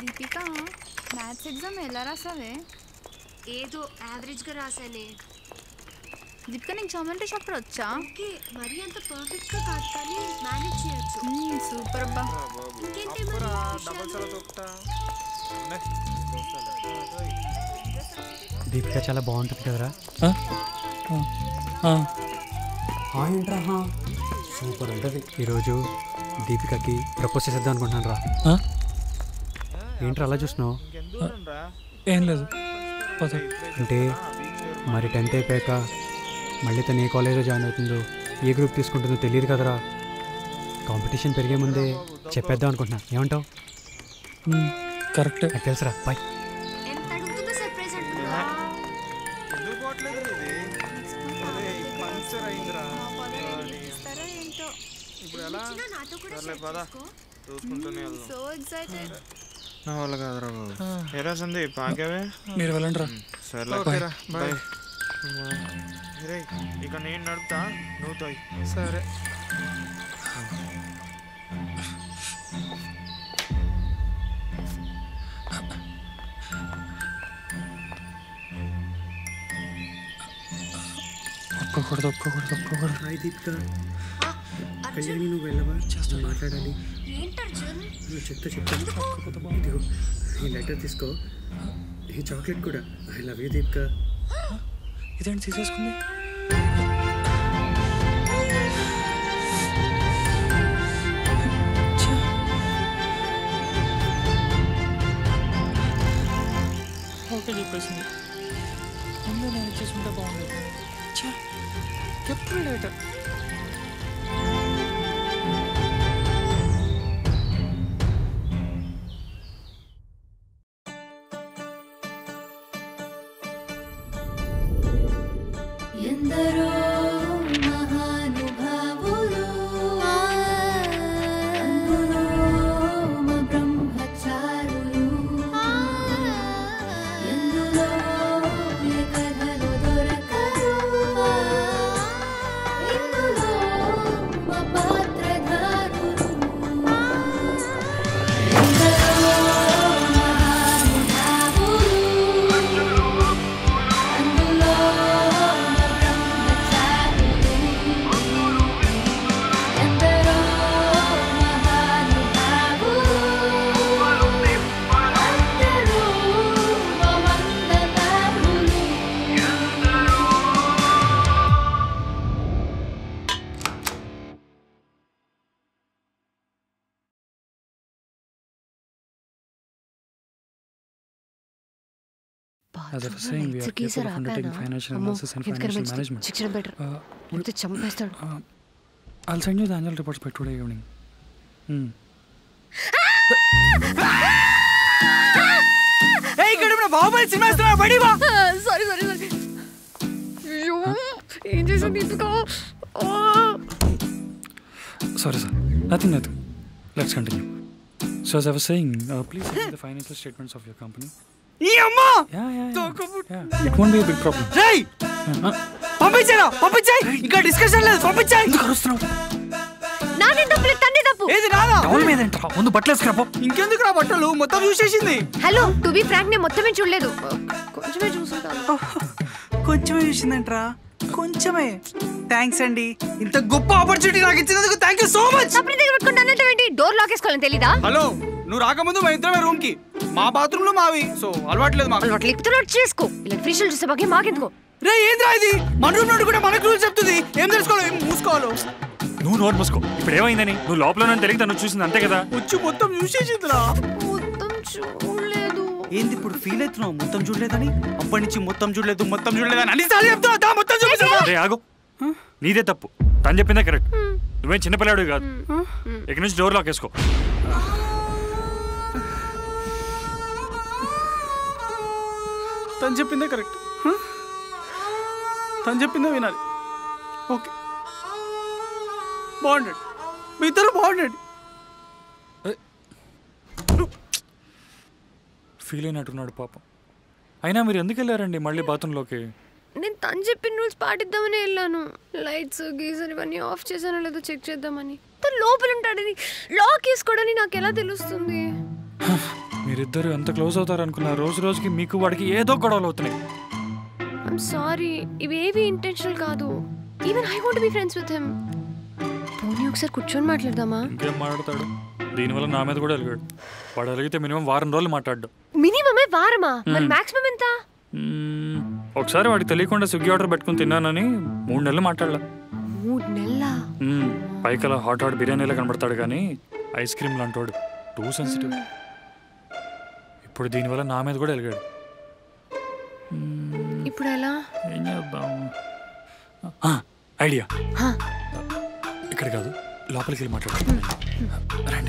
Deepika maths exam ఎలా రాసావే ఏదో యావరేజ్గా రాసానే దీపిక నీకు చామంతి షాపర్ వచ్చా ఓకే మరీ అంత పర్ఫెక్ట్గా కాదు కానీ మేనేజ్ చేయొచ్చు మ్మ్, సూపర్ అబ్బా ఇంకేంటి మరి విషయాలు? దీపిక చాలా బాగుంటుంది కదరా ఏంట్రా సూపర్ ఉంటుంది ఈరోజు దీపికకి ప్రపోజ్ చేసేద్దాం అనుకుంటున్నాను రా ఏంట్రా అలా చూసినావు ఏం లేదు పద అంటే మరి టెన్త్ అయిపోయాక మళ్ళీ తను ఏ కాలేజ్లో జాయిన్ అవుతుందో ఏ గ్రూప్ తీసుకుంటుందో తెలియదు కదరా కాంపిటీషన్ పెరిగే ముందే చెప్పేద్దాం అనుకుంటున్నా ఏమంటావు కరెక్టే నాకు తెలుసురా బాయ్ ఎంత అడుగుతుందో సర్ప్రైజ్ అంటున్నా ఇచ్చినా నాతో కూడా share చేసుకో. సో ఎక్సైటెడ్ నా వల్ల కాదురా బాబు ఏరా సందీప్ ఆగావే మీరు వెళ్ళండి రా సర్లే ఓకేరా, బాయ్ రే ఇక నేను నడుపుతా నువ్వు తోయ్ సరే ఒక్కకూడదు ఒక్కకూడదు ఒక్కకూడదు హాయ్ దీపిక ఆ, అర్జున్ నువ్వు వెళ్ళవా మాట్లాడాలి ఏంటి అర్జున్ నువ్వు చెప్తా చెప్తా ఇదిగో ఈ లెటర్ తీసుకో ఈ చాక్లెట్ కూడా ఐ లవ్ యూ దీపిక ఇదేంటి తీసేసుకుంది ఛ. ఓకే చెప్పేసింది ముందు నేను చేసుకుంటే బాగుండేది ఛ. ఎప్పుడు లేటర్ ఎందరో మహానుభావులు అందులో మా బ్రహ్మచారులు ఎందులో ఏ కథలు దొరకరు ఇందులో మా పాత్రధారులు ఎందరో మహానుభావులు అందులో ఎందరో మహానుభావులు అందరూ మమందతారులు As I was saying, we are capable of undertaking financial analysis and financial management. శిక్షణ బెటర్ Uh, లేకపోతే చంపేస్తాడు uh, I'll send you the annual reports by today evening. Hmm. ఇక్కడ ఇప్పుడు బాహుబలి సినిమా ఇస్తున్నా బడి వా సారీ సారీ సారీ అయ్యో ఏం చేసావు Deepika Sorry, sir. Nothing, nothing. Let's continue. So, as I was saying, uh, please send me the financial statements of your company. ఈ అమ్మా Yeah, yeah, yeah. తోకపు- yeah. It won't be a big problem. రేయ్ Uh, పంపించారా పంపించాయి ఇంకా discussion లేదు పంపించాయి నాదే తప్పు లేదు తండ్రి తప్పు ఏది రాదా టవల్ మీద ఏంట్రా ముందు బట్టలు వేసుకురా పో. ఇంకెందుకు రా బట్టలు మొత్తం చూసేసింది హలో టు బి ఫ్రాంక్ నేను మొత్తమే చూడలేదు కొంచెమే చూసుంటాను కొంచెమే చూసిందంట్రా కొంచెమే థ్యాంక్స్ అండి ఇంత గొప్ప ఆపర్చునిటీ నాకు ఇచ్చినందుకు థ్యాంక్ యూ సో మచ్ తప్పని దగ్గర పెట్టుకుంటానంటే ఏంటి డోర్ లాక్ వేసుకోవాలని తెలీదా హలో నువ్వు రాకముందు మా ఇద్దరమే రూమ్ కి మా బాత్రూమ్ లో మావి సో అలవాట్లేదు మాకు వాళ్ళు లేకపోతే నోట్ చేసుకో ఇలా ఫ్రీషులు చూసే బాగా మాకెందుకో రే ఏంద్రా ఇది మన రూమ్ నుండి కూడా మనకు రూల్స్ చెప్తుంది ఏం తెలుసుకోవాలి ఏం మూసుకోవాలో నువ్వు నోట్ మూసుకో ఇప్పుడు ఏమైందని నువ్వు లోపల తెలియక తను చూసింది అంతే కదా వచ్చి మొత్తం చూసేసిందిరా మొత్తం చూడలేదు ఏంది ఇప్పుడు ఫీల్ అవుతున్నావు మొత్తం చూడలేదని అప్పటి నుంచి మొత్తం చూడలేదు మొత్తం చూడలేదని అన్నిసార్లు చెప్తావు దా మొత్తం చూపించా రే ఆగు నీదే తప్పు తను చెప్పిందే కరెక్ట్ నువ్వేం చిన్నపిల్లాడు కాదు ఇక నుంచి డోర్ లాక్ వేసుకో తను చెప్పిందే కరెక్ట్ తను చెప్పిందే వినాలి ఓకే బాగుండండి మీ ఇద్దరు బాగుండండి ఫీల్ అయినట్టున్నాడు పాపం అయినా మీరు ఎందుకు వెళ్ళారండి మళ్ళీ బాత్రూంలోకి నేను తను చెప్పిన రూల్స్ పాటిద్దామని వెళ్ళాను లైట్స్ గీజర్ ఇవన్నీ ఆఫ్ చేశానో లేదో చెక్ చేద్దామని తను లోపల ఉంటాడని లాక్ వేసుకోవడని నాకు ఎలా తెలుస్తుంది మీరిద్దరు ఎంత క్లోజ్ అవుతారు అనుకున్నా రోజు రోజుకి మీకు వాడికి ఏదో గొడవలు అవుతున్నాయి ఐమ్ సారీ ఇవేవి ఇంటెన్షనల్ కాదు even I want be friends with him పోనీ ఒకసారి కూర్చొని మాట్లాడదామా ఇంకేం మాట్లాడతాడు దీనివల్ల నా మీద కూడా వెలిగాడు వాడు అలిగితే మినిమం వారం రోజులు మాట్లాడు మినిమమే వారమా మరి మాక్సిమం ఎంత ఒకసారి వాడికి తెలియకుండా స్విగ్గీ ఆర్డర్ పెట్టుకుని తిన్నానని మూడు నెలలు మాట్లాడలే మూడు నెలల మ్మ్. పైకి అలా హాట్ హాట్ బిర్యానీలో కనబడతాడు కానీ ఐస్ క్రీమ్ లాంటోడు టూ సెన్సిటివ్ ఇప్పుడు దీనివల్ల నా మీద కూడా వెలిగాడు ఇప్పుడు ఎలా ఏం చేద్దాం ఆ, ఐడియా హా. ఇక్కడ కాదు లోపలికి వెళ్ళి మాట్లాడుతున్నాం రండి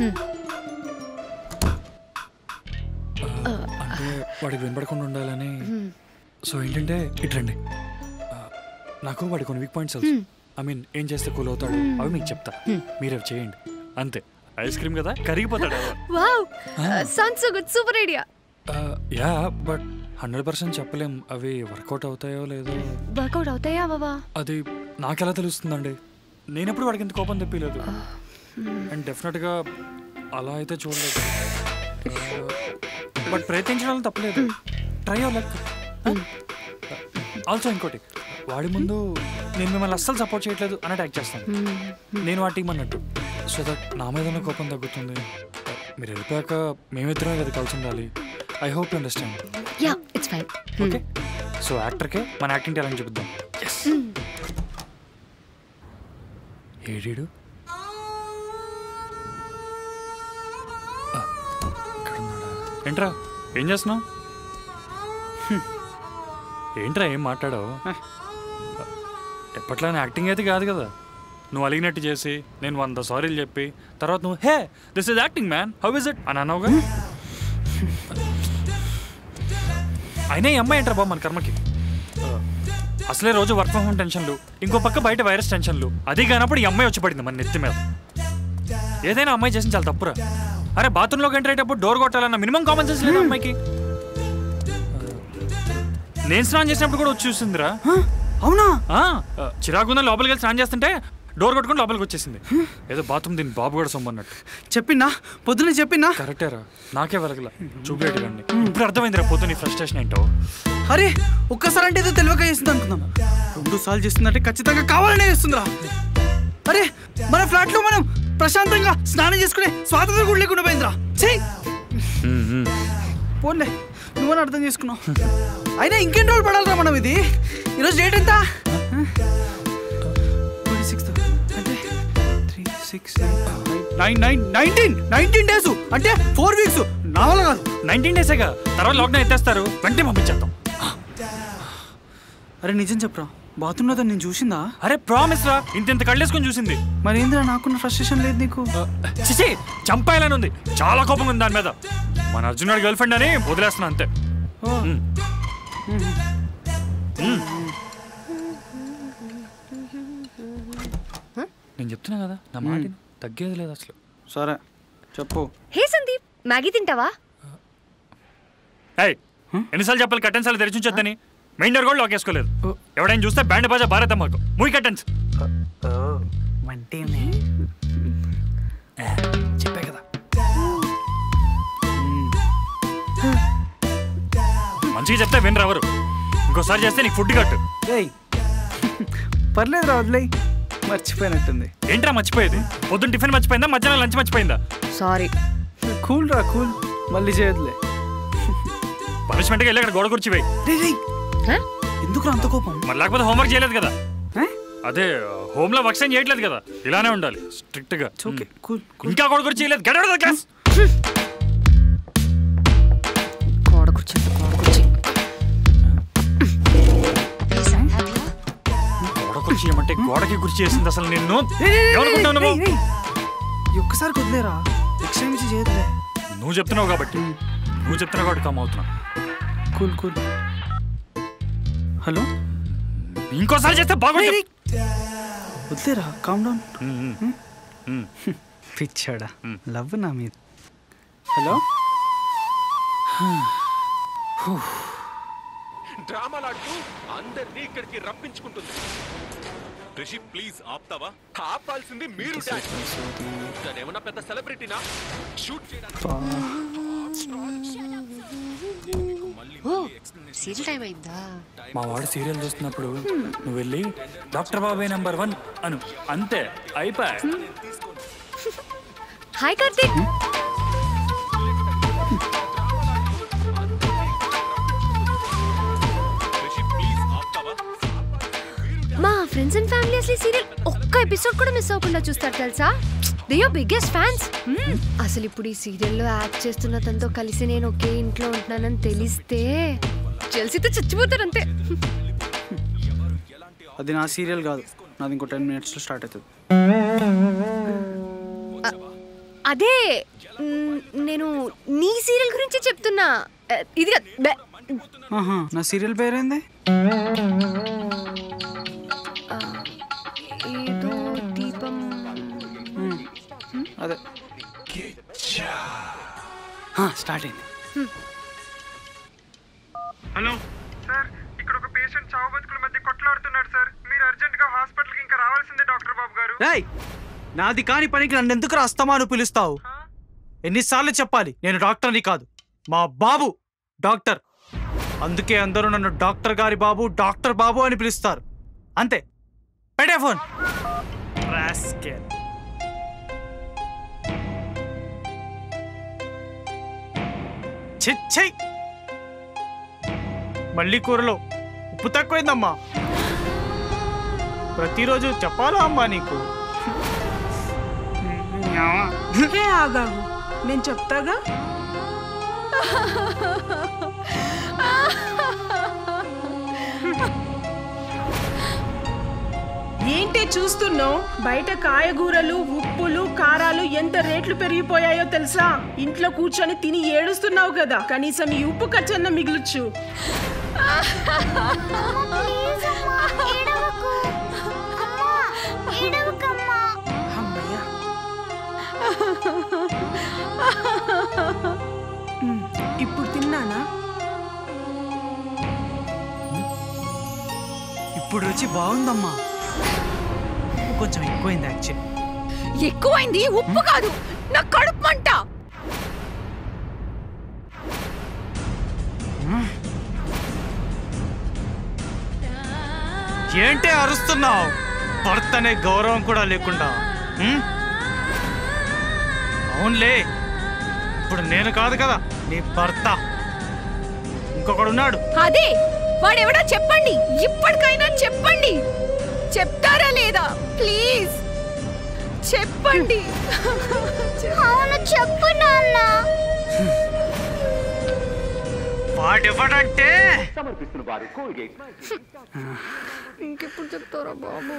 ఆ, అంటే వాడికి వినపడకుండా ఉండాలని సో ఏంటంటే ఇటు రండి ఆ, నాకు వాడి కొన్ని వీక్ పాయింట్స్ తెలుసు ఐ మీన్ ఏం చేస్తే కూల్ అవుతాడు అవి మీకు చెప్తా మీరు అవి చేయండి అంతే ఐస్ క్రీమ్ కదా కరిగిపోతాడు wow son so good super idea yeah but hundred percent చెప్పలేం అవి వర్కౌట్ అవుతాయో లేదో వర్కౌట్ అవుతాయా బాబా అది నాకెలా తెలుస్తుందండి నేనెప్పుడు వాడికి ఇంత కోపం తెప్పిలేదు అండ్ డెఫినెట్గా అలా అయితే చూడలేదు బట్ ప్రయత్నించడం తప్పలేదు ట్రై లక్ ఆల్సో ఇంకోటి వాడి ముందు నేను మిమ్మల్ని అస్సలు సపోర్ట్ చేయట్లేదు అని అటాక్ చేస్తాను నేను ఆ టీం అన్నట్టు సో దట్ నా మీద ఉన్న కోపం తగ్గుతుంది మీరు వెళ్ళిపోయాక మేమిద్దరమే కదా కలిసి ఉండాలి I hope understand yeah it's fine okay so యాక్టర్కే మన యాక్టింగ్ టాలెంట్ చూపిద్దాం ఏడీడు ఆ, ఇక్కడ ఉన్నాడా? ఏంట్రా ఏం చేస్తున్నావు ఏంట్రా ఏం మాట్లాడావు ఎప్పట్లానే యాక్టింగ్ అయితే కాదు కదా నువ్వు అలిగినట్టు చేసి నేను వంద సారీలు చెప్పి తర్వాత నువ్వు hey this is acting man how is it అని అన్నావుగా అయినా ఈ అమ్మాయి ఏంట్రా బాబు మన కర్మకి అసలే రోజు వర్క్ ఫ్రమ్ హోమ్ టెన్షన్లు ఇంకో పక్క బయట వైరస్ టెన్షన్లు అది కానప్పుడు ఈ అమ్మాయి వచ్చి పడింది మన నెత్తి మీద ఏదైనా అమ్మాయి చేసిన చాలా తప్పురా అరే బాత్రూంలోకి ఎంటర్ అయ్యేటప్పుడు డోర్ కొట్టాలన్న మినిమం కామన్ సెన్స్ లేదు అమ్మాయికి నేను స్నానం చేసినప్పుడు కూడా వచ్చి చూసిందిరా అవునా ఆ, చిరాకున్న లోపలికి వెళ్ళి స్నానం చేస్తుంటే డోర్ కొట్టుకుని లోపలికి వచ్చేసింది ఏదో బాత్రూమ్ దీని బాబు కూడా సొమ్మన్నట్టు చెప్పినా పొద్దున చెప్పినా కరెక్టేరా నాకే వెలగల చూపేటి కండి ఇప్పుడు అర్థమైందిరా పొద్దు నీ ఫ్రస్ట్రేషన్ ఏంటో అరే ఒక్కసారి అంటే ఏదో తెలియక చేస్తుంది అనుకుందాం రెండు సార్లు చేస్తుందంటే ఖచ్చితంగా కావాలనే చేస్తుందిరా అరే మన ఫ్లాట్ లో మనం ప్రశాంతంగా స్నానం చేసుకునే స్వాతంత్రం కూడా లేకుండా పోయిందిరా చెయ్యి పోన్లే నువ్వని అర్థం చేసుకున్నావు అయినా ఇంకెన్ని రోజులు పడాలిరా మనం ఇది ఈరోజు డేట్ ఎంత ట్వంటీ సిక్స్త్ అంటే three six nine nine nineteen nineteen days అంటే ఫోర్ వీక్స్ నా వల్ల కాదు నైన్టీన్ డేసేగా తర్వాత లాక్డౌన్ ఎత్తేస్తారు వెంటనే పంపించేద్దాం అరే నిజం చెప్పరా బాత్రూంలో తను నేను చూసిందా అరే ప్రామిస్ రా ఇంత ఇంత కళ్ళేసుకొని చూసింది మరి ఏందిరా నాకున్న ఫ్రస్ట్రేషన్ లేదు నీకు చిచి చంపాయాలని ఉంది చాలా కోపం ఉంది దాని మీద మన అర్జున్ గర్ల్ ఫ్రెండ్ అని వదిలేస్తున్నా అంతే ఓ. మ్. మ్. నేను చెప్తున్నా కదా నా మాట విను. తగ్గేది లేదు అసలు సరే చెప్పు హే సందీప్ మ్యాగీ తింటావా ఏయ్ ఎన్నిసార్లు చెప్పాలి కట్టెన్స్ సార్లు తెరిచి ఉంచొద్దని మెయిన్ డోర్ కూడా లాక్ వేసుకోలేదు ఎవడైనా చూస్తే బ్యాండ్ బాజా భారత మాకు మూవీ కట్టెన్స్ మంటేనే చెప్పే కదా మంచిగా చెప్తే వినరు ఎవరు ఇంకోసారి చేస్తే నీకు ఫుడ్ కట్టు ఏయ్ పర్లేదురా వదిలేయ్ మర్చిపోయినట్టుంది ఏంట్రా మర్చిపోయేది పొద్దున్న టిఫిన్ మర్చిపోయిందా మధ్యాహ్నం లంచ్ మర్చిపోయిందా సారీ కూల్ రా కూల్ మళ్ళీ చేయదులే పనిష్మెంట్గా వెళ్ళి అక్కడ గోడ కుర్చీ వేయి రేయ్, రేయ్. ఎందుకురా అంత కోపం మరి లేకపోతే హోంవర్క్ చేయలేదు కదా ఏ? అదే హోమ్ లో వర్క్ ఏం చేయట్లేదు కదా ఇలానే ఉండాలి స్ట్రిక్ట్ గా ఓకే కూల్ కూల్ ఇంకా గోడ కుర్చీ చేయలేదు గడవడదా క్లాస్ గోడ కూర్చోండి గోడ కూర్చో గోడ కుర్చీ ఏమంటే గోడకి కుర్చీ చేసింది అసలు నిన్ను రేయ్, రేయ్, ఏమనుకుంటావు రేయ్, నువ్వు రేయ్, రేయ్. ఈ ఒక్కసారి వదిలేరా నెక్స్ట్ టైం నుంచి చేయదులే నువ్వు చెప్తున్నావు కాబట్టి నువ్వు చెప్తున్నావు కాబట్టి కమ్ అవుతున్నా కూల్ కూల్ హలో ఇంకోసారి చేస్తే బాగుంటుంది వదిలేరా calm down um, um, um. పిచ్చాడా లవ్ నా మీద హలో డ్రామాలాడుతూ అందరినీ ఇక్కడికి రప్పించుకుంటుంది రిషి ప్లీజ్ ఆపుతావా ఆపాల్సింది మీరు డాడ్ తనేమన్నా పెద్ద సెలబ్రిటీనా షూట్ చేయడానికి సీరియల్ టైం అయిందా మా వాడు సీరియల్ చూస్తున్నప్పుడు నువ్వు వెళ్ళి డాక్టర్ బాబాయ్ నెంబర్ వన్ అను అంతే అయిపోయా హాయ్ కార్తీక్ రిషి ప్లీజ్ ఆపుతావా మా ఫ్రెండ్స్ అండ్ ఫ్యామిలీ అసలు సీరియల్ ఒక్క ఎపిసోడ్ కూడా మిస్ అవ్వకుండా చూస్తారు తెలుసా దే ఆర్ బిగ్గెస్ట్ ఫ్యాన్స్ అసలు ఇప్పుడు ఈ సీరియల్లో యాక్ట్ చేస్తున్న తనతో కలిసి నేను ఒకే ఇంట్లో ఉంటున్నానని తెలిస్తే చెల్సితో చచ్చిపోతారు అంతే అది నా సీరియల్ కాదు నాది ఇంకో టెన్ మినిట్స్లో స్టార్ట్ అవుతుంది అదే మ్, నేను నీ సీరియల్ గురించి చెప్తున్నా ఆ, ఇది కాదు, బే. ఆహా నా సీరియల్ పేరేంది ఆ, ఏదో దీపం అదే స్టార్ట్ అయింది హలో సార్ ఇక్కడ ఒక పేషెంట్ చావు బతుకుల మధ్య కొట్లాడుతున్నాడు సార్ మీరు అర్జెంట్ గా హాస్పిటల్ కి ఇంకా రావాల్సిందే డాక్టర్ బాబు గారు రేయ్ నాది కాని పనికి నన్ను ఎందుకు రాస్తామా అని పిలుస్తావు ఎన్నిసార్లు చెప్పాలి నేను డాక్టర్ని కాదు మా బాబు డాక్టర్ అందుకే అందరూ నన్ను డాక్టర్ గారి బాబు డాక్టర్ బాబు అని పిలుస్తారు అంతే పెట్టే ఫోన్ రాస్కెల్. ఛీ, ఛీ. మళ్ళీ కూరలో ఉప్పు తక్కువైందమ్మా ప్రతిరోజు చెప్పాలా అమ్మా నీకు హే ఆగాగు నేను చెప్తాగా ఏంటి చూస్తున్నావు బయట కాయగూరలు ఉప్పులు కారాలు ఎంత రేట్లు పెరిగిపోయాయో తెలుసా ఇంట్లో కూర్చొని తిని ఏడుస్తున్నావు కదా కనీసం ఈ ఉప్పు ఖర్చన్న మిగులుచ్చు అమ్మయ్యా ఉమ్, ఇప్పుడు తిన్నానా ఇప్పుడు రుచి బాగుందమ్మా ఉప్పు కొంచెం ఎక్కువైంది యాక్చువల్లీ ఎక్కువైంది ఉప్పు కాదు నా కడుపు మంట ఏంటే అరుస్తున్నావు భర్త అనే గౌరవం కూడా లేకుండా ఉమ్? అవునులే ఇప్పుడు నేను కాదు కదా నీ భర్త ఇంకొకడున్నాడు అదే వాడెవడో చెప్పండి ఇప్పటికైనా చెప్పండి చెప్తారా లేదా ప్లీజ్ చెప్పండి అవును చెప్పు నాన్న వాడెవడంటే ఇంకెప్పుడు చెప్తారా బాబు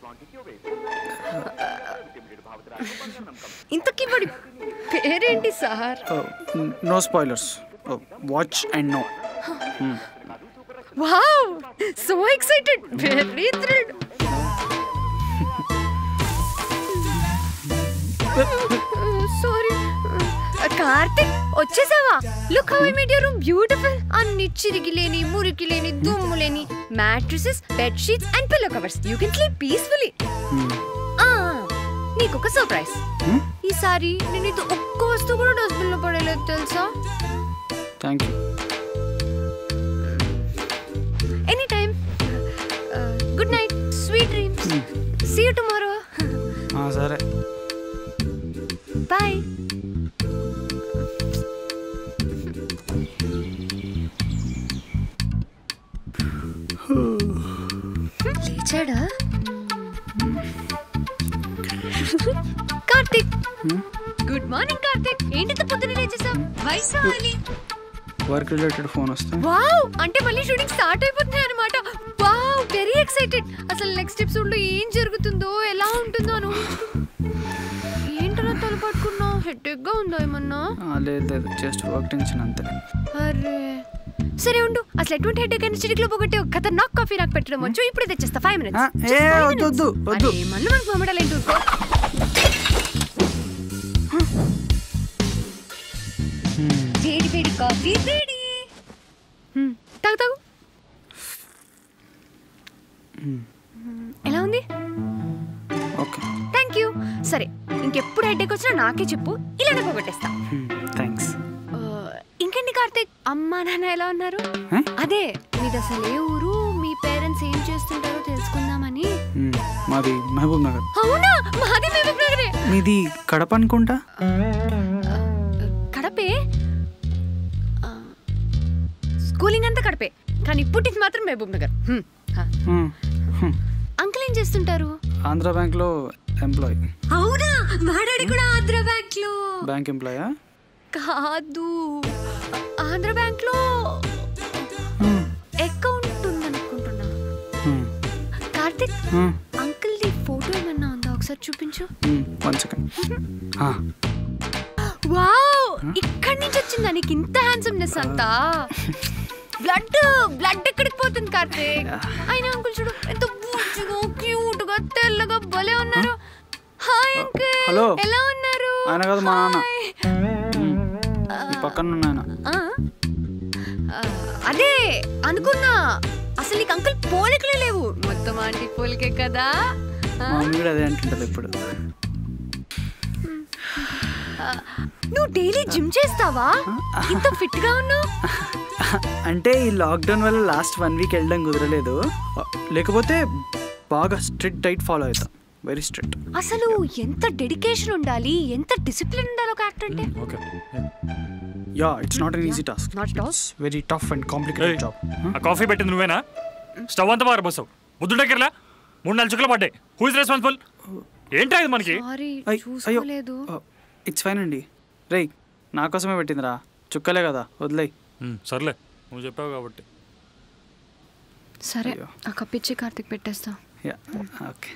ఇంతకీ వాడి పేరేంటి sir no spoilers watch and no wow so excited very thrilled sorry Karthik వచ్చేసావా look how I made your room beautiful అన్ని చిరిగి లేని మురికి లేని దుమ్ము లేని mattresses bed sheets and pillow covers you can sleep peacefully నీకు ఒక సర్ప్రైజ్ ఈసారి నేను ఇది ఒక్క వస్తువు కూడా డస్ట్బిన్ లో పడేలేదు తెలుసా thank you any time good night sweet dreams see you tomorrow సరే బాయ్ లేచాడా కార్తిక్ గుడ్ మార్నింగ్ కార్తిక్ ఏంటి పొద్దున లేచేసావు వయసు అవ్వాలి వర్క్ రిలేటెడ్ ఫోన్ వస్తే వావ్ అంటే మళ్ళీ షూటింగ్ స్టార్ట్ అయిపోతున్నాయి అనమాట వావ్ వెరీ ఎక్సైటెడ్ అసలు నెక్స్ట్ ఎపిసోడ్ లో ఏం జరుగుతుందో ఎలా ఉంటుందో అని ఊహించుకో- ఏంటలా తల పట్టుకున్నావు హెడ్ఏక్ గా ఉందా ఏమన్నా ఆ, లేదు లేదు జస్ట్ వర్క్ టెన్షన్ అంతే అరే సరే ఉండు అసలు ఎటువంటి హెడ్ అయినా చిటికలో పోగొట్టే ఒక ఖతర్నాక్ కాఫీ నాకు పెట్టడం వచ్చు ఇప్పుడు తెచ్చేస్తా ఫైవ్ ఆ, మినిట్స్ ఏ వద్దు వద్దు వద్దు మళ్ళీ మనకు మమ్మడాలేంటి ఊరుకో వేడి వేడి కాఫీ రెడీ తాగు తాగు ఎలా ఉంది ఓకే థ్యాంక్ యూ సరే ఇంకెప్పుడు హెడ్ఏక్ వచ్చినా నాకే చెప్పు ఇలానే పోగొట్టేస్తా థ్యాంక్స్ ఆ, ఇంకేంటి కార్తీక్ అమ్మా నాన్న ఎలా ఉన్నారు హ? అదే మీది అసలు ఏ ఊరు మీ పేరెంట్స్ ఏం చేస్తుంటారో తెలుసుకుందామని మ్మ్. మాది మహబూబ్ నగర్ అవునా మాది మహబూబ్ నగరే మీది కడప అనుకుంటా కడపే ఆ, స్కూలింగ్ అంతా కడపే కానీ పుట్టింది మాత్రం మహబూబ్ నగర్ హ్మ్. హా. మ్మ్. హ్మ్. అంకుల్ ఏం చేస్తుంటారు ఆంధ్ర బ్యాంక్లో ఎంప్లాయ్ అవునా మా డాడీ కూడా ఆంధ్ర బ్యాంక్ లో బ్యాంక్ ఎంప్లాయా కాదు ఆంధ్ర బ్యాంక్ లో అకౌంట్ ఉందనుకుంటున్నా కార్తిక్ అంకుల్ ది ఫోటో ఏమన్నా ఉందా ఒకసారి చూపించు వన్ సెకండ్ వావ్ ఇక్కడి నుంచి వచ్చిందా నీకు ఇంత హ్యాండ్సమ్నెస్ అంతా బ్లడ్ బ్లడ్ ఎక్కడికి పోతుంది కార్తీక్ అయినా అంకుల్ చూడు ఎంత బూచిగా క్యూట్ గా తెల్లగా భలే ఉన్నారు హాయ్ అంకుల్ హలో. ఎలా ఉన్నారు ఆయన కాదు మా నాన్న హాయ్. ఈ పక్కన ఉన్న ఆయన ఆ? ఆ, అదే అనుకున్నా అసలు నీకు అంకుల్ పోలికలే లేవు మొత్తం ఆంటీ పోలికే కదా ఆ? మా మమ్మీ కూడా అదే అంటుంటది ఇప్పుడు నువ్వు డైలీ జిమ్ చేస్తావా ఇంత ఫిట్ గా ఉన్నావు అంటే ఈ లాక్డౌన్ వల్ల లాస్ట్ వన్ వీక్ వెళ్ళడం కుదరలేదు లేకపోతే బాగా స్ట్రిక్ట్ డైట్ ఫాలో అవుతా వెరీ స్ట్రిక్ట్ అసలు ఎంత డెడికేషన్ ఉండాలి ఎంత డిసిప్లిన్ ఉండాలి ఒక యాక్టర్ అంటే okay yeah it's not an easy task Not at all. Very tough and complicated job ఆ కాఫీ పెట్టింది నువ్వేనా స్టవ్ అంతా బాగా బస్సావు ముద్దు దగ్గరలా మూడు నాలుగు చుక్కలు పడ్డాయి హూ ఇస్ రెస్పాన్సిబుల్ ఏంటా ఇది మనకి సారీ అయ్యో చూసుకోలేదు ఇట్స్ ఫైన్ అండి రేయ్ నా కోసమే పెట్టిందిరా చుక్కలే కదా వదిలేయ్ ఉమ్, సర్లే నువ్వు చెప్పావు కాబట్టి సరే అయ్యో. ఆ కప్పిచ్చి కార్తిక్ పెట్టేస్తా యా ఓకే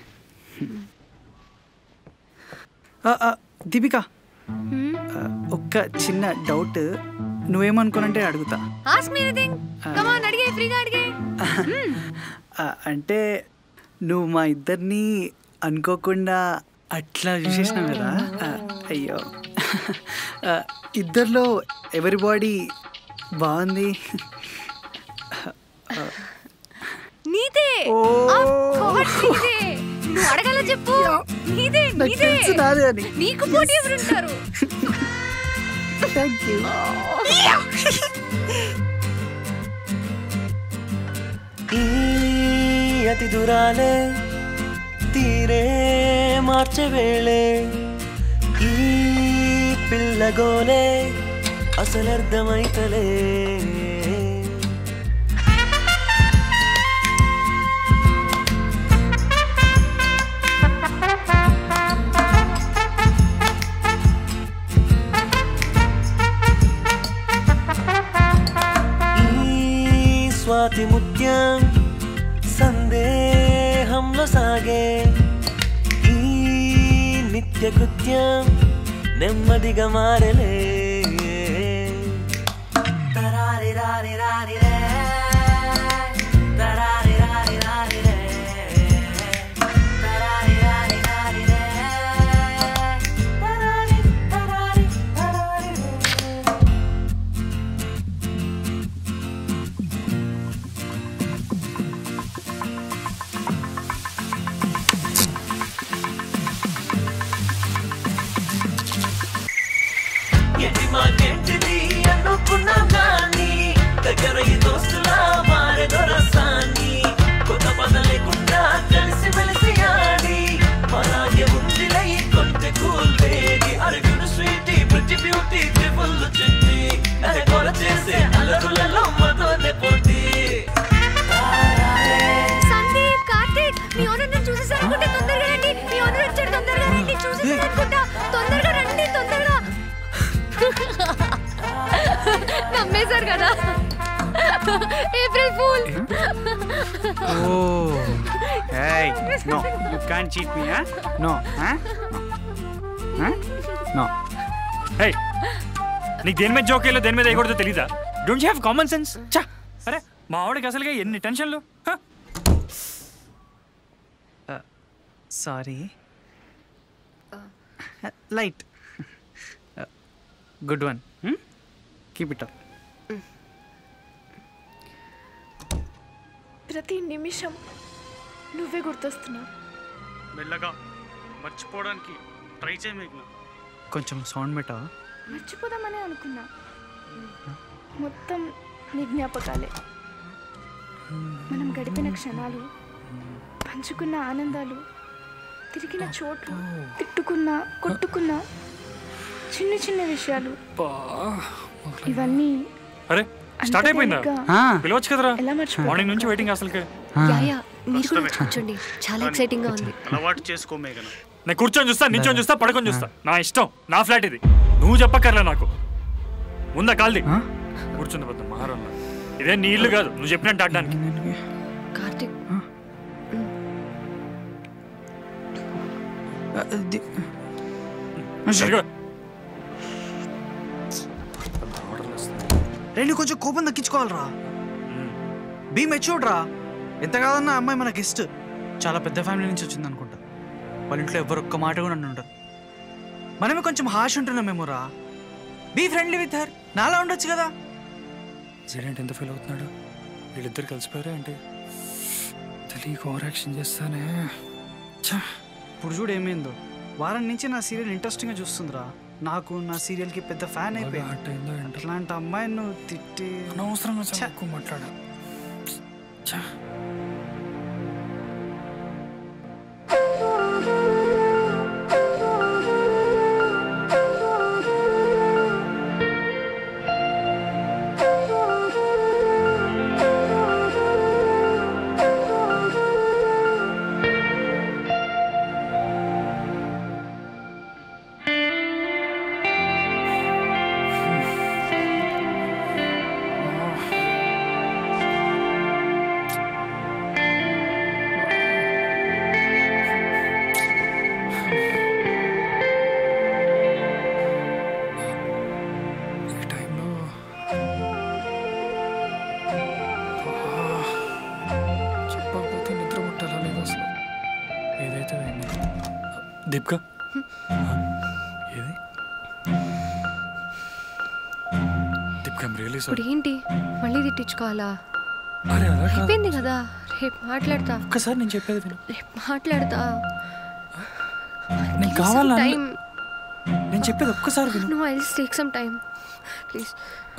దీపిక ఆ, ఒక్క చిన్న డౌట్ నువ్వేమనుకోనంటే అడుగుతా ask me anything come on అడిగే ఫ్రీగా అడిగే ఆ, అంటే నువ్వు మా ఇద్దరిని అనుకోకుండా అట్లా చూసేసినావు కదా ఆ, అయ్యో ఆ, ఇద్దరిలో ఎవరి బాడీ బాగుంది నీదే ఓ. Of course నీదే నువ్వు అడగాల చెప్పు నీదే నాకు నీదే తెలుసు నాదే అని. నీకు పోటీ ఎవరుంటారు థ్యాంక్ యూ ఈ అతి దూరాలే తీరే మార్చే వేళే ఈ పిల్లగోలే అసలర్థమైతలే ఈ స్వాతి ముత్యం సందేహంలో సాగే ఈ నిత్య కృత్యం నెమ్మదిగా మారలే తరారి రారి రారి రే. తరారి రారి రారి రే. తరారి రారి రారి రే. తరారి తరారి తరారి రే. ఏంటి మాకేంటిది అనుకున్నాం కానీ దగ్గర ఈ దోస్తులా మారే దొరసాన్ని కొత్త పద లేకుండా కలిసి మెలిసి ఆడి అలాగే ఉందిలే ఈ కొంచె కూల్ బేబీ అరుగుడు స్వీటీ ప్రతి బ్యూటీ ట్రిపుల్ చెట్టి అరే కొల చేసే అలరులలో మతోనే పోటీ సందీప్ కార్తిక్ మీ ఓనర్ నన్ను చూసేసారు అనుకుంటే తొందరగా రండి మీ ఓనర్ వచ్చాడు తొందరగా రండి చూసేసారు అనుకుంటా తొందరగా రండి తొందరగా నమ్మేశారు కదా ఏప్రిల్ ఫూల్ ఓ ఏయ్ no you can't cheat me హా నో హా నో హే నీకు దేని మీద జోక్ వేయాలో దేని మీద వేయకూడదో తెలీదా డోంట్ హ్యావ్ కామన్ సెన్స్ చా అరే మా ఆవిడకి అసలుగా ఎన్ని టెన్షన్లు హ? Sorry light good one keep it up ప్రతి నిమిషం నువ్వే గుర్తొస్తున్నావు మెల్లగా మర్చిపోవడానికి ట్రై చేయ మీకు కొంచెం సౌండ్ పెట్టా మర్చిపోదామనే అనుకున్నా మొత్తం నీ జ్ఞాపకాలే మనం గడిపిన క్షణాలు పంచుకున్న ఆనందాలు తిరిగిన చోట్లు తిట్టుకున్న కొట్టుకున్న చిన్న చిన్న విషయాలు ఇవన్నీ అరే స్టార్ట్ అయిపోయిందా తేలిగ్గా పిలవచ్చు కదరా ఎలా మర్చిపోతాం? మార్నింగ్ నుంచి వెయిటింగ్ అసలుకే యా యా మీరు కూడా వచ్చి కూర్చోండి చాలా ఎక్సైటింగ్ గా ఉంది అలవాటు చేసుకో మేఘన నేను కూర్చొని చూస్తా నించొని చూస్తా పడుకొని చూస్తా నా ఇష్టం నా ఫ్లాట్ ఇది నువ్వు చెప్పక్కర్లే నాకు ఉందా కాల్ది కూర్చుంది పెద్ద మహారాణ ఇదే నీ ఇల్లు కాదు నువ్వు చెప్పినట్టు ఆడడానికి కార్తిక్ సరిగా రెండు కొంచెం కోపం దక్కించుకోవాలరా బీ మెచ్యూర్డ్ రా ఎంత కాదన్నా అమ్మాయి మన గెస్ట్ చాలా పెద్ద ఫ్యామిలీ నుంచి వచ్చింది అనుకుంటా వాళ్ళ ఇంట్లో ఎవరు ఒక్క మాట కూడా నన్ను ఉండరు మనమే కొంచెం హాష్ ఉంటున్నామేమో రా బీ ఫ్రెండ్లీ విత్ హర్ నాలా ఉండొచ్చు కదా సైలెంట్ ఎంత ఫీల్ అవుతున్నాడు వీళ్ళిద్దరు కలిసిపోయారా అంటే తెలియక ఓవర్ యాక్షన్ చేస్తానే ఇప్పుడు చూడు ఏమైందో వారం నుంచి నా సీరియల్ ఇంట్రెస్టింగ్గా చూస్తుందిరా నాకు నా సీరియల్కి పెద్ద ఫ్యాన్ అయిపోయింది అట్లాంటి అమ్మాయిని నువ్వు తిట్టి అనవసరంగా చాలా ఎక్కువ మాట్లాడా ఈ టైంలో చెప్పకపోతే నిద్ర ముట్టాలా లేదు అసలు ఏదైతే అయింది దీప్క ఏది దీప్క రియలీ ఇప్పుడు ఏంటి మళ్ళీ తిట్టించుకోవాలా అరే అలా కాదు అయిపోయింది కదా రేపు మాట్లాడతా ఒక్కసారి నేను చెప్పేది విను రేపు మాట్లాడతా నేను కావాలా టైం నేను చెప్పేది ఒక్కసారి విను no I take some time please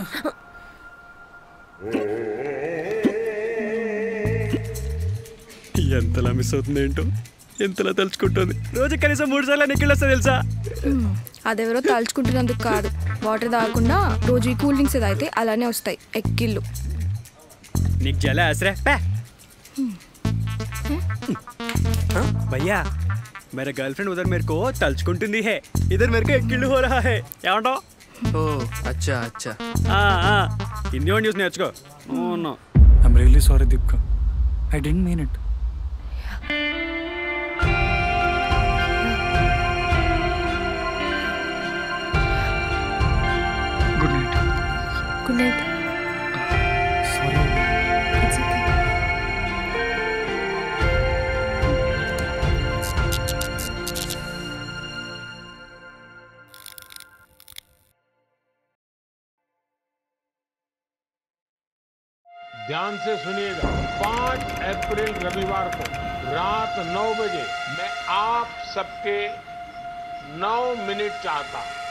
ఎంతలా మిస్ అవుతుంది ఏంటో ఎంతలా తలుచుకుంటుంది రోజు కనీసం మూడు సార్లు నిఖిల్ వస్తా తెలుసా అదెవరో తలుచుకుంటున్నందుకు కాదు వాటర్ తాగకుండా రోజు ఈ కూల్ డ్రింక్స్ అయితే అలానే వస్తాయి ఎక్కిళ్ళు నీకు జల ఆసరా పే भैया मेरा गर्लफ्रेंड उधर मेरे को तलचकुंटुंदी है इधर मेरे को एक किलो हो रहा है ఏమంటావు ఓ అచ్చా అచ్చా హిందీ న్యూస్ నేర్చుకో అవును I'm really sorry Deepika I didn't mean it good night good night sorry it's okay ध्यान से सुनिएगा पांच अप्रैल रविवार को रात नौ बजे मैं आप सबके नौ मिनट चाहता हूं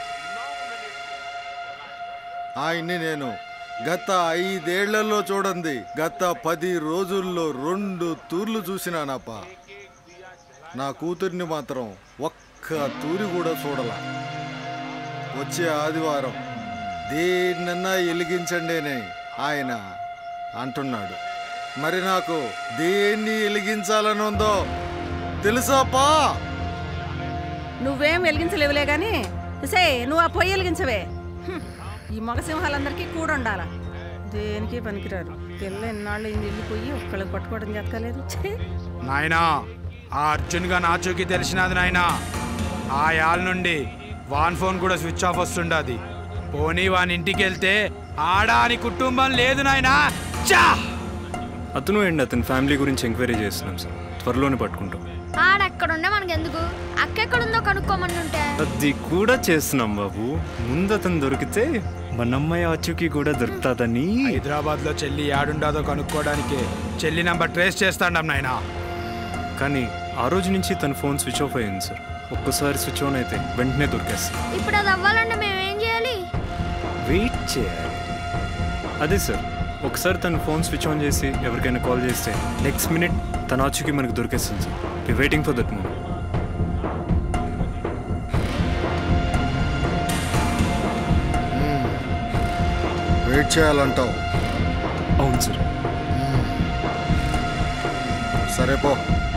ఆయన్ని నేను గత ఐదేళ్లలో చూడండి గత పది రోజుల్లో రెండు తూర్లు చూసినానప్ప నా కూతుర్ని మాత్రం ఒక్క తూరి కూడా చూడలా వచ్చే ఆదివారం దేన్నన్నా వెలిగించండి అని ఆయన అంటున్నాడు మరి నాకు దేన్ని వెలిగించాలని ఉందో తెలుసాపా నువ్వేం వెలిగించలేవులే గాని సే నువ్వు ఆ పొయ్యి వెలిగించవే హ్మ్. ఈ మగసింహాలందరికీ కూడా ఉండాలా దేనికి పనికిరారు పిల్ల ఎన్నాళ్ళు అయింది వెళ్ళిపోయి ఒక్కళ్ళకి పట్టుకోవడం జరగలేదు ఛే. నాయనా ఆ అర్జున్గా నాచుకి తెలిసినది నాయనా ఆ యాల్ నుండి వాన్ ఫోన్ కూడా స్విచ్ ఆఫ్ వస్తుండది పోనీ వాని ఇంటికి వెళ్తే ఆడాని కుటుంబం లేదు నాయనా చా అతను అండ్ అతని ఫ్యామిలీ గురించి ఎంక్వైరీ చేస్తున్నాం సార్ త్వరలోనే పట్టుకుంటాం ఆడెక్కడుండే మనకి ఎందుకు అక్క ఎక్కడుందో కనుక్కోమని ఉంటే అది కూడా చేస్తున్నాం బాబు ముందు అతను దొరికితే మన అమ్మాయి అచ్చుకి కూడా దొరుకుతాదని హైదరాబాద్ లో చెల్లి యాడుండాదో కనుక్కోవడానికి చెల్లి నంబర్ ట్రేస్ చేస్తాండం నాయనా కానీ ఆ రోజు నుంచి తన ఫోన్ స్విచ్ ఆఫ్ అయ్యింది సార్ ఒక్కసారి స్విచ్ ఆన్ అయితే వెంటనే దొరికేస్తాం ఇప్పుడు అది అవ్వాలంటే మేము ఏం చేయాలి వెయిట్ చేయాలి అదే సార్ ఒకసారి తను ఫోన్ స్విచ్ ఆన్ చేసి ఎవరికైనా కాల్ చేస్తే నెక్స్ట్ మినిట్ తన ఆచూకీ మనకు దొరికేస్తుంది sir we waiting for that moment wait చేయాలంటావు అవును సార్ సరే పో